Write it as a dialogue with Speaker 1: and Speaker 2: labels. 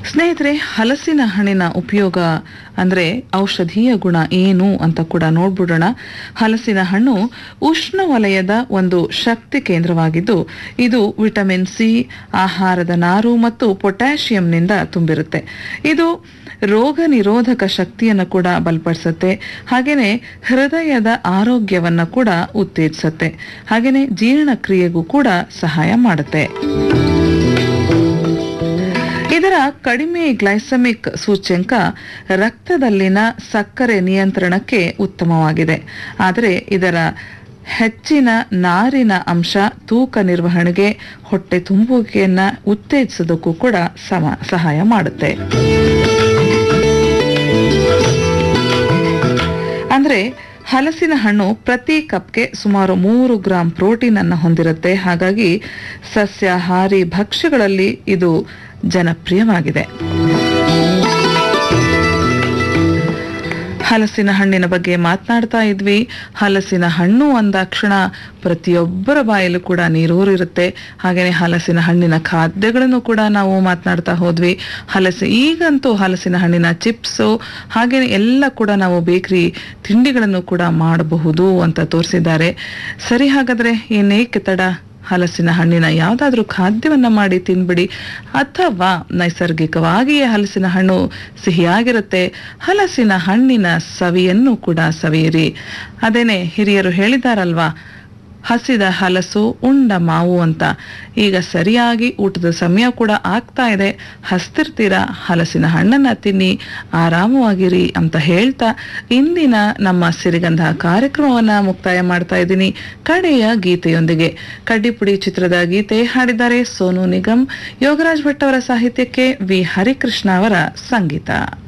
Speaker 1: ಸ್ನೇಹಿತರೆ ಹಲಸಿನ ಹಣ್ಣಿನ ಉಪಯೋಗ ಅಂದ್ರೆ ಔಷಧೀಯ ಗುಣ ಏನು ಅಂತ ಕೂಡ ನೋಡ್ಬಿಡೋಣ ಹಲಸಿನ ಹಣ್ಣು ಉಷ್ಣವಲಯದ ಒಂದು ಶಕ್ತಿ ಕೇಂದ್ರವಾಗಿದ್ದು ಇದು ವಿಟಮಿನ್ ಸಿ ಆಹಾರದ ನಾರು ಮತ್ತು ಪೊಟ್ಯಾಷಿಯಂನಿಂದ ತುಂಬಿರುತ್ತೆ ಇದು ರೋಗ ನಿರೋಧಕ ಶಕ್ತಿಯನ್ನು ಕೂಡ ಬಲಪಡಿಸುತ್ತೆ ಹಾಗೇನೆ ಹೃದಯದ ಆರೋಗ್ಯವನ್ನ ಕೂಡ ಉತ್ತೇಜಿಸುತ್ತೆ ಹಾಗೇನೆ ಜೀರ್ಣಕ್ರಿಯೆಗೂ ಕೂಡ ಸಹಾಯ ಮಾಡುತ್ತೆ ಇದರ ಕಡಿಮೆ ಗ್ಲೈಸಮಿಕ್ ಸೂಚ್ಯಂಕ ರಕ್ತದಲ್ಲಿನ ಸಕ್ಕರೆ ನಿಯಂತ್ರಣಕ್ಕೆ ಉತ್ತಮವಾಗಿದೆ ಆದರೆ ಇದರ ಹೆಚ್ಚಿನ ನಾರಿನ ಅಂಶ ತೂಕ ನಿರ್ವಹಣೆಗೆ ಹೊಟ್ಟೆ ತುಂಬುವಿಕೆಯನ್ನ ಉತ್ತೇಜಿಸೋದಕ್ಕೂ ಕೂಡ ಸಮ ಸಹಾಯ ಮಾಡುತ್ತೆ ಅಂದ್ರೆ ಹಲಸಿನ ಹಣ್ಣು ಪ್ರತಿ ಕಪ್ಗೆ ಸುಮಾರು ಮೂರು ಗ್ರಾಂ ಪ್ರೋಟೀನ್ ಅನ್ನು ಹೊಂದಿರುತ್ತೆ ಹಾಗಾಗಿ ಸಸ್ಯಾಹಾರಿ ಭಕ್ಷ್ಯಗಳಲ್ಲಿ ಇದು ಜನಪ್ರಿಯವಾಗಿದೆ ಹಲಸಿನ ಹಣ್ಣಿನ ಬಗ್ಗೆ ಮಾತನಾಡ್ತಾ ಇದ್ವಿ ಹಲಸಿನ ಹಣ್ಣು ಅಂದಾಕ್ಷಣ ಪ್ರತಿಯೊಬ್ಬರ ಬಾಯಲ್ಲೂ ಕೂಡ ನೀರೂರಿರುತ್ತೆ ಹಾಗೆಯೇ ಹಲಸಿನ ಹಣ್ಣಿನ ಖಾದ್ಯಗಳನ್ನು ಕೂಡ ನಾವು ಮಾತನಾಡ್ತಾ ಹೋದ್ವಿ ಹಲಸು ಈಗಂತೂ ಹಲಸಿನ ಹಣ್ಣಿನ ಚಿಪ್ಸು ಹಾಗೆಯೇ ಎಲ್ಲ ಕೂಡ ನಾವು ಬೇಕರಿ ತಿಂಡಿಗಳನ್ನು ಕೂಡ ಮಾಡಬಹುದು ಅಂತ ತೋರಿಸಿದ್ದಾರೆ ಸರಿ ಹಾಗಾದ್ರೆ ಏನೇಕೆ ತಡ ಹಲಸಿನ ಹಣ್ಣಿನ ಯಾವುದಾದ್ರೂ ಖಾದ್ಯವನ್ನ ಮಾಡಿ ತಿನ್ಬಿಡಿ ಅಥವಾ ನೈಸರ್ಗಿಕವಾಗಿಯೇ ಹಲಸಿನ ಹಣ್ಣು ಸಿಹಿಯಾಗಿರುತ್ತೆ ಹಲಸಿನ ಹಣ್ಣಿನ ಸವಿಯನ್ನು ಕೂಡ ಸವಿಯಿರಿ ಅದೇನೆ ಹಿರಿಯರು ಹೇಳಿದಾರಲ್ವಾ ಹಸಿದ ಹಲಸು ಉಂಡ ಮಾವು ಅಂತ ಈಗ ಸರಿಯಾಗಿ ಊಟದ ಸಮಯ ಕೂಡ ಆಗ್ತಾ ಇದೆ ಹಸ್ತಿರ್ತೀರ ಹಲಸಿನ ಹಣ್ಣನ್ನ ತಿನ್ನಿ ಆರಾಮವಾಗಿರಿ ಅಂತ ಹೇಳ್ತಾ ಇಂದಿನ ನಮ್ಮ ಸಿರಿಗಂಧ ಕಾರ್ಯಕ್ರಮವನ್ನ ಮುಕ್ತಾಯ ಮಾಡ್ತಾ ಇದ್ದೀನಿ ಕಡೆಯ ಗೀತೆಯೊಂದಿಗೆ ಕಡ್ಡಿಪುಡಿ ಚಿತ್ರದ ಗೀತೆ ಹಾಡಿದ್ದಾರೆ ಸೋನು ನಿಗಮ್ ಯೋಗರಾಜ್ ಭಟ್ ಅವರ ಸಾಹಿತ್ಯಕ್ಕೆ ವಿ ಹರಿಕೃಷ್ಣ ಅವರ ಸಂಗೀತ